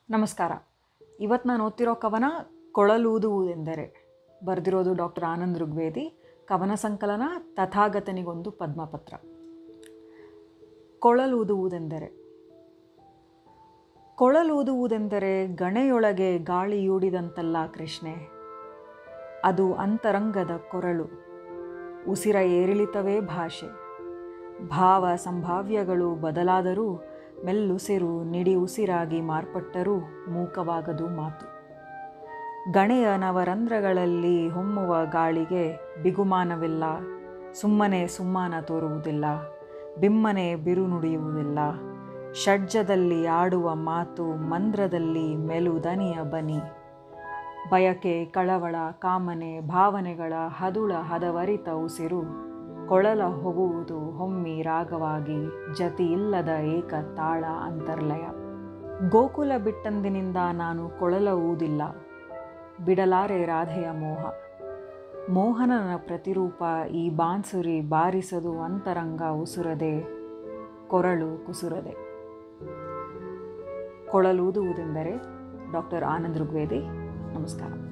ನಮಸ್ಕಾರ ಇವತ್ತು ನಾನು ಓದ್ತಿರೋ ಕವನ ಕೊಳಲೂದುವುದೆಂದರೆ ಬರೆದಿರೋದು ಡಾಕ್ಟರ್ ಆನಂದ್ ಋಗ್ವೇದಿ ಕವನ ಸಂಕಲನ ತಥಾಗತನಿಗೊಂದು ಪದ್ಮಪತ್ರ ಕೊಳಲೂದುವುದೆಂದರೆ ಕೊಳಲೂದುವುದೆಂದರೆ ಗಣೆಯೊಳಗೆ ಗಾಳಿಯೂಡಿದಂತಲ್ಲ ಕೃಷ್ಣೆ ಅದು ಅಂತರಂಗದ ಕೊರಳು ಉಸಿರ ಏರಿಳಿತವೇ ಭಾಷೆ ಭಾವ ಸಂಭಾವ್ಯಗಳು ಬದಲಾದರೂ ಮೆಲ್ಲುಸಿರು ನಿಡಿ ಉಸಿರಾಗಿ ಮಾರ್ಪಟ್ಟರೂ ಮೂಕವಾಗದು ಮಾತು ಗಣೆಯ ನವರಂಧ್ರಗಳಲ್ಲಿ ಹೊಮ್ಮುವ ಗಾಳಿಗೆ ಬಿಗುಮಾನವಿಲ್ಲ ಸುಮ್ಮನೆ ಸುಮ್ಮಾನ ತೋರುವುದಿಲ್ಲ ಬಿಮ್ಮನೆ ಬಿರು ನುಡಿಯುವುದಿಲ್ಲ ಷಡ್ಜದಲ್ಲಿ ಆಡುವ ಮಾತು ಮಂದ್ರದಲ್ಲಿ ಮೆಲುದನಿಯ ಬನಿ ಬಯಕೆ ಕಳವಳ ಕಾಮನೆ ಭಾವನೆಗಳ ಹದುಳ ಹದವರಿತ ಉಸಿರು ಕೊಳಲ ಹೋಗುವುದು ಹೊಮ್ಮಿ ರಾಗವಾಗಿ ಜತಿ ಇಲ್ಲದ ಏಕ ತಾಳ ಅಂತರ್ಲಯ ಗೋಕುಲ ಬಿಟ್ಟಂದಿನಿಂದ ನಾನು ಕೊಳಲ ಊದಿಲ್ಲ ಬಿಡಲಾರೆ ರಾಧೆಯ ಮೋಹ ಮೋಹನನ ಪ್ರತಿರೂಪ ಈ ಬಾನ್ಸುರಿ ಬಾರಿಸದು ಅಂತರಂಗ ಉಸುರದೆ ಕೊರಳು ಕುಸುರದೆ ಕೊಳಲೂದುವುದೆಂದರೆ ಡಾಕ್ಟರ್ ಆನಂದ್ ಋಗ್ವೇದಿ ನಮಸ್ಕಾರ